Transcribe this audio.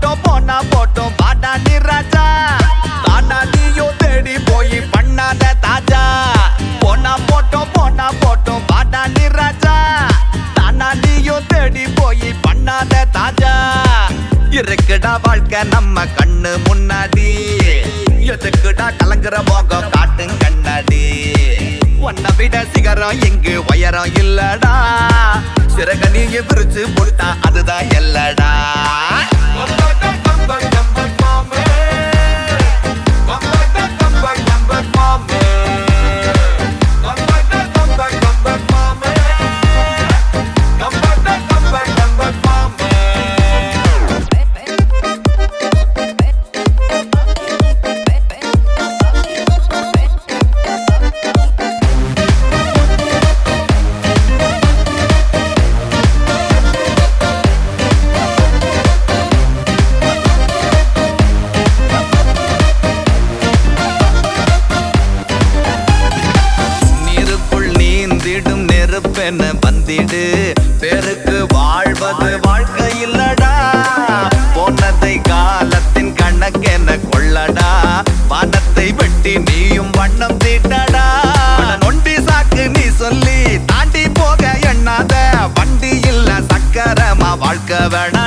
போட்டோம் போனா போட்டோம் பாடா நீ ராஜா தானா நீயும் தேடி போய் பண்ணாத தாஜா போனா போட்டோம் போனா போட்டோம் பாடா நீ ராஜா தானா நீயும் தேடி போய் பண்ணாத தாஜா இருக்குடா வாழ்க்கை நம்ம கண்ணு முன்னாடி எதுக்குடா கலங்குற மோகம் காட்டும் கண்ணாடி உன்னை விட சிகரம் இங்கு உயரம் இல்லடா சிறகனிய பிரிச்சு போட்டா அதுதான் எல்லடா நீருக்குள் நீந்திடும் நெருப்பென வந்திடு பேருக்கு வாழ்வது வாழ்க்கை இல்லடா போனதை காலத்தின் கணக்கென கொள்ளடா வானத்தை வெட்டி நீயும் வண்ணம் தீட்டடா நொண்டி சாக்கு நீ சொல்லி தாண்டி போக எண்ணாத வண்டி இல்ல சக்கரமா வாழ்க்கை வேணா